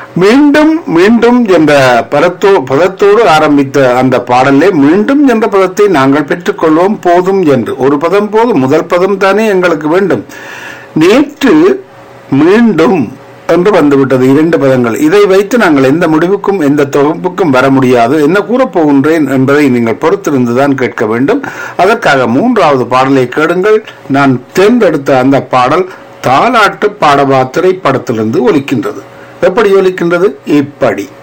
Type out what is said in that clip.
மீண்டும் மீண்டும் என்ற பதத்தோ பதத்தோடு ஆரம்பித்த அந்த பாடலே மீண்டும் என்ற பதத்தை நாங்கள் பெற்றுக்கொள்வோம் போதும் என்று ஒரு பதம் போதும் முதல் பதம் தானே எங்களுக்கு வேண்டும் நேற்று மீண்டும் என்று வந்துவிட்டது இரண்டு பதங்கள் இதை வைத்து நாங்கள் எந்த முடிவுக்கும் எந்த தொகுப்புக்கும் வர முடியாது என்ன கூறப் போகின்றேன் என்பதை நீங்கள் பொறுத்திருந்துதான் கேட்க வேண்டும் அதற்காக மூன்றாவது பாடலை கேளுங்கள் நான் தேர்ந்தெடுத்த அந்த பாடல் தாலாட்டு பாடவா திரைப்படத்திலிருந்து ஒலிக்கின்றது எப்படி ஒலிக்கின்றது இப்படி